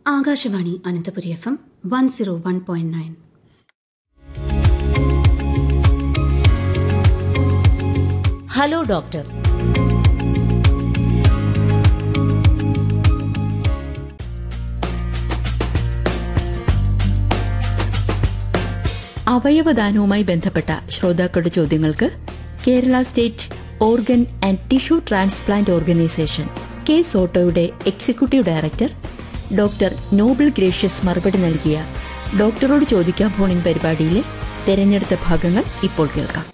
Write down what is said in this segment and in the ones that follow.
Akashvani Ananthapuri F M one zero one point nine hello doctor അവയവദാനവുമായി ബന്ധപ്പെട്ട ശ്രോതാക്കളുടെ ചോദ്യങ്ങൾക്ക് Kerala state organ and tissue transplant organisation K സോട്ടോയുടെ executive director doctor Noble Gracious മറുപടി നൽകിയ ഡോക്ടറോട് ചോദിക്കാൻ ഫോണിൻ പരിപാടിയിലെ തെരഞ്ഞെടുത്ത ഭാഗങ്ങൾ ഇപ്പോൾ കേൾക്കാം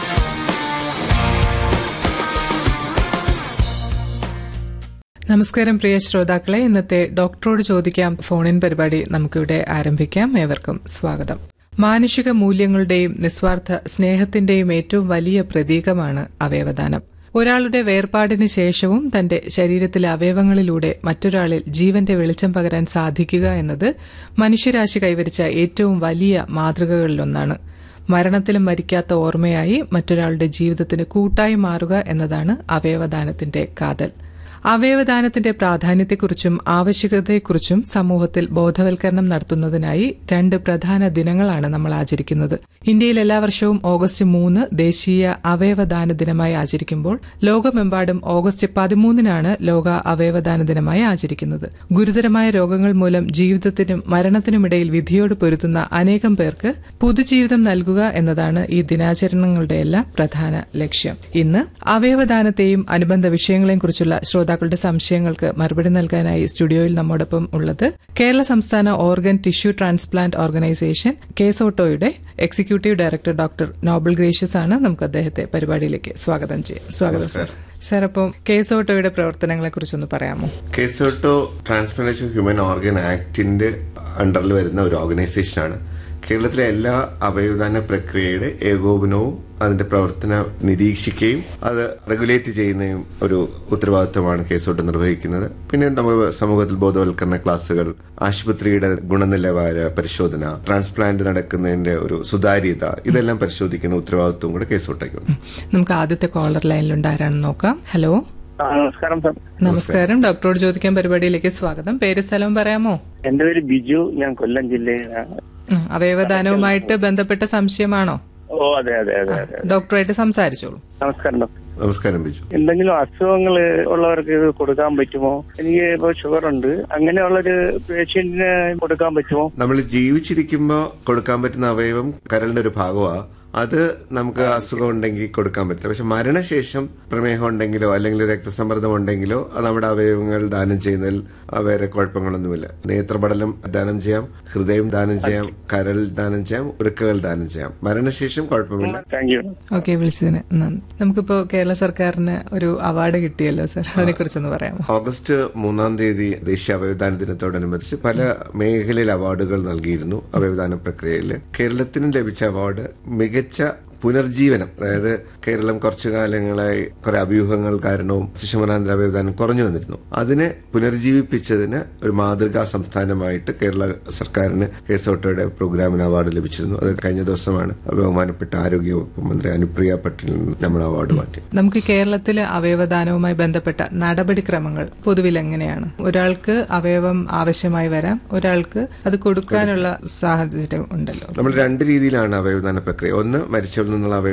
നമസ്കാരം പ്രിയ ശ്രോതാക്കളെ ഇന്നത്തെ ഡോക്ടറോട് ചോദിക്കാം ഫോണിൻ പരിപാടി നമുക്കിവിടെ ആരംഭിക്കാം ഏവർക്കും സ്വാഗതം മാനുഷിക മൂല്യങ്ങളുടെയും നിസ്വാർത്ഥ സ്നേഹത്തിന്റെയും ഏറ്റവും വലിയ പ്രതീകമാണ് അവയവദാനം ഒരാളുടെ വേർപാടിന് ശേഷവും തന്റെ ശരീരത്തിലെ അവയവങ്ങളിലൂടെ മറ്റൊരാളിൽ ജീവന്റെ വെളിച്ചം പകരാൻ സാധിക്കുക എന്നത് മനുഷ്യരാശി കൈവരിച്ച ഏറ്റവും വലിയ മാതൃകകളിലൊന്നാണ് മരണത്തിലും മരിക്കാത്ത ഓർമ്മയായി മറ്റൊരാളുടെ ജീവിതത്തിന് കൂട്ടായി മാറുക എന്നതാണ് അവയവദാനത്തിന്റെ കാതൽ അവയവദാനത്തിന്റെ പ്രാധാന്യത്തെക്കുറിച്ചും ആവശ്യകതയെക്കുറിച്ചും സമൂഹത്തിൽ ബോധവൽക്കരണം നടത്തുന്നതിനായി രണ്ട് പ്രധാന ദിനങ്ങളാണ് നമ്മൾ ആചരിക്കുന്നത് ഇന്ത്യയിൽ എല്ലാ വർഷവും ഓഗസ്റ്റ് മൂന്ന് ദേശീയ അവയവദാന ദിനമായി ആചരിക്കുമ്പോൾ ലോകമെമ്പാടും ഓഗസ്റ്റ് പതിമൂന്നിനാണ് ലോക അവയവദാന ദിനമായി ആചരിക്കുന്നത് ഗുരുതരമായ രോഗങ്ങൾ മൂലം ജീവിതത്തിനും മരണത്തിനുമിടയിൽ വിധിയോട് പൊരുത്തുന്ന അനേകം പേർക്ക് പുതുജീവിതം നൽകുക എന്നതാണ് ഈ ദിനാചരണങ്ങളുടെ എല്ലാം പ്രധാന ലക്ഷ്യം ഇന്ന് അവയവദാനത്തെയും അനുബന്ധ വിഷയങ്ങളെയും കുറിച്ചുള്ള ശ്രോതാക്കളുടെ സംശയങ്ങൾക്ക് മറുപടി നൽകാനായി സ്റ്റുഡിയോയിൽ നമ്മോടൊപ്പം ഉള്ളത് കേരള സംസ്ഥാന ഓർഗൻ ടിഷ്യൂ ട്രാൻസ്പ്ലാന്റ് ഓർഗനൈസേഷൻ കേസോട്ടോയുടെ executive director doctor Noble Gracious ആണ് നമുക്ക് അദ്ദേഹത്തെ പരിപാടിയിലേക്ക് സ്വാഗതം ചെയ്യാം സ്വാഗതം സർ സർ അപ്പം കേസോട്ടോയുടെ പ്രവർത്തനങ്ങളെ കുറിച്ചൊന്ന് പറയാമോ കേസോട്ടോ ട്രാൻസ്പ്ലാന്റേഷൻ ഹ്യൂമൻ ഓർഗൻ ആക്ടിന്റെ അണ്ടറിൽ വരുന്ന ഒരു ഓർഗനൈസേഷനാണ് കേരളത്തിലെ എല്ലാ അവയവദാന പ്രക്രിയയുടെ ഏകോപനവും അതിന്റെ പ്രവർത്തനം നിരീക്ഷിക്കുകയും അത് റെഗുലേറ്റ് ചെയ്യുന്നതും ഒരു ഉത്തരവാദിത്തമാണ് കേസോട്ട് നിർവഹിക്കുന്നത് പിന്നെ നമുക്ക് സമൂഹത്തിൽ ബോധവൽക്കരണ ക്ലാസുകൾ ആശുപത്രിയുടെ ഗുണനിലവാര പരിശോധന ട്രാൻസ്പ്ലാന്റ് നടക്കുന്നതിന്റെ ഒരു സുതാര്യത ഇതെല്ലാം പരിശോധിക്കുന്ന ഉത്തരവാദിത്വം കൂടെ കേസോട്ടേക്കുണ്ട് നമുക്ക് ആദ്യത്തെ കോളർ ലൈനിലുണ്ട് ആരാണെന്ന് നോക്കാം ഹലോ ആ, നമസ്കാരം സാർ നമസ്കാരം ഡോക്ടറോട് ചോദിക്കാൻ പരിപാടിയിലേക്ക് സ്വാഗതം പേര് സ്ഥലവും പറയാമോ എന്റെ പേര് ബിജു ഞാൻ കൊല്ലം ജില്ലയിലാണ് ഉം, അവയവദാനവുമായിട്ട് ബന്ധപ്പെട്ട സംശയമാണോ ഓ അതെ അതെ അതെ അതെ ഡോക്ടറായിട്ട് സംസാരിച്ചോളൂ നമസ്കാരം ഡോക്ടർ നമസ്കാരം ബിജു എന്തെങ്കിലും അസുഖങ്ങൾ ഉള്ളവർക്ക് ഇത് കൊടുക്കാൻ പറ്റുമോ എനിക്ക് ഇപ്പൊ ഷുഗർ ഉണ്ട് അങ്ങനെയുള്ളൊരു പേഷ്യന്റിന് കൊടുക്കാൻ പറ്റുമോ നമ്മൾ ജീവിച്ചിരിക്കുമ്പോൾ കൊടുക്കാൻ പറ്റുന്ന അവയവം കരളിന്റെ ഒരു ഭാഗമാണ് അത് നമുക്ക് അസുഖം ഉണ്ടെങ്കിൽ കൊടുക്കാൻ പറ്റില്ല പക്ഷെ മരണശേഷം പ്രമേഹം ഉണ്ടെങ്കിലോ അല്ലെങ്കിൽ രക്തസമ്മർദ്ദം ഉണ്ടെങ്കിലോ അത് നമ്മുടെ അവയവങ്ങൾ ദാനം ചെയ്യുന്നതിൽ ആ, വേറെ കുഴപ്പങ്ങളൊന്നുമില്ല നേത്രപടലം ദാനം ചെയ്യാം ഹൃദയം ദാനം ചെയ്യാം കരൾ ദാനം ചെയ്യാം ഉരുക്കകൾ ദാനം ചെയ്യാം മരണശേഷം കുഴപ്പമില്ല താങ്ക് യു ഓക്കെ വിളിച്ചതിന് നന്ദി നമുക്കിപ്പോ കേരള സർക്കാരിന് ഒരു അവാർഡ് കിട്ടിയല്ലോ സർ അതിനെ കുറിച്ചൊന്ന് പറയാമോ ഓഗസ്റ്റ് മൂന്നാം തീയതി ദേശീയ അവയവദാന ദിനത്തോടനുബന്ധിച്ച് പല മേഖലയിൽ അവാർഡുകൾ നൽകിയിരുന്നു അവയവദാന പ്രക്രിയയിൽ കേരളത്തിന് ലഭിച്ച അവാർഡ് മികച്ച പുനർജീവനം അതായത് കേരളം കുറച്ചു കാലങ്ങളായി കുറെ അഭ്യൂഹങ്ങൾ കാരണവും ശിശുമനാന്തര അവയവദാനം കുറഞ്ഞു വന്നിരുന്നു അതിനെ പുനർജീവിപ്പിച്ചതിന് ഒരു മാതൃകാ സംസ്ഥാനമായിട്ട് കേരള സർക്കാരിന് കേസോട്ടോയുടെ പ്രോഗ്രാമിന് അവാർഡ് ലഭിച്ചിരുന്നു അത് കഴിഞ്ഞ ദിവസമാണ് ബഹുമാനപ്പെട്ട ആരോഗ്യവകുപ്പ് മന്ത്രി അനുപ്രിയ പട്ടേലിന് നമ്മൾ അവാർഡ് മാറ്റി നമുക്ക് കേരളത്തിലെ അവയവദാനവുമായി ബന്ധപ്പെട്ട നടപടിക്രമങ്ങൾ പൊതുവിൽ എങ്ങനെയാണ് ഒരാൾക്ക് അവയവം ആവശ്യമായി വരാം ഒരാൾക്ക് അത് കൊടുക്കാനുള്ള സാഹചര്യം ഉണ്ടല്ലോ നമ്മൾ രണ്ട് രീതിയിലാണ് അവയവദാന പ്രക്രിയ ഒന്ന് മരിച്ചവരിൽ നിന്നുള്ള അവയവ